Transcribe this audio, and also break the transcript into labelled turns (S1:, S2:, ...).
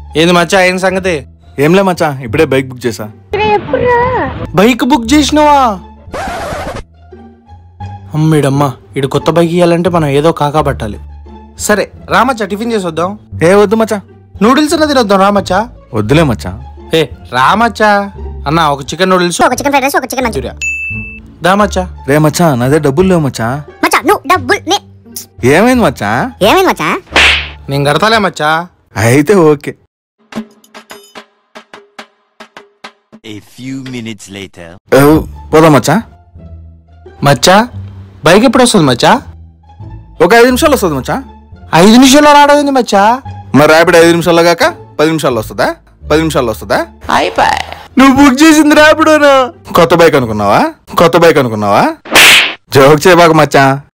S1: ఏంది మచ్చా ఏం సంగతి
S2: ఏంలే మచ్చా ఇప్పుడే బైక్ బుక్ చేసా
S1: బైక్ బుక్ చేసినావా అమ్మిడమ్మా ఇడు కొత్త బైక్ ఇవ్వాలంటే మనం ఏదో కాకా పట్టాలి సరే రామచ్చా టిఫిన్ చేసి వద్దాం
S2: ఏ వద్దు మచ్చా
S1: నూడిల్స్ అన్న తినొద్దాం రామచ్చా
S2: వద్దులే మచ్చా
S1: ఏ రామచ్చా అన్న ఒక చికెన్ నూడిల్స్
S3: ఒక చికెన్ ఫ్రైడ్ రైస్ ఒక చికెన్ మంచూరియా
S1: మంచూరియా దామచ్చా
S2: రే మచ్చా నాదే డబ్బులు లేవు మచ్చా
S3: మచ్చా నువ్వు డబ్బులు నే
S2: ఏమైంది మచ్చా
S3: ఏమైంది మచ్చా
S1: నేను కడతాలే మచ్చా
S2: అయితే okay
S4: A few minutes later.
S2: ఏ, పోదాం మచ్చా
S1: మచ్చా బైక్ ఎప్పుడు వస్తుంది మచ్చా
S2: ఒక ఐదు నిమిషాలు వస్తుంది మచ్చా
S1: ఐదు నిమిషాల్లో రావడం మచ్చా
S2: మరి ర్యాపిడ్ ఐదు నిమిషాల్లో కాక పది నిమిషాల్లో వస్తుందా పది నిమిషాల్లో వస్తుందా
S1: నువ్వు బుక్ చేసింది రాపిడోనా
S2: కొత్త బైక్ అనుకున్నావా కొత్త బైక్ అనుకున్నావా జోక్ చేయబాక మచ్చా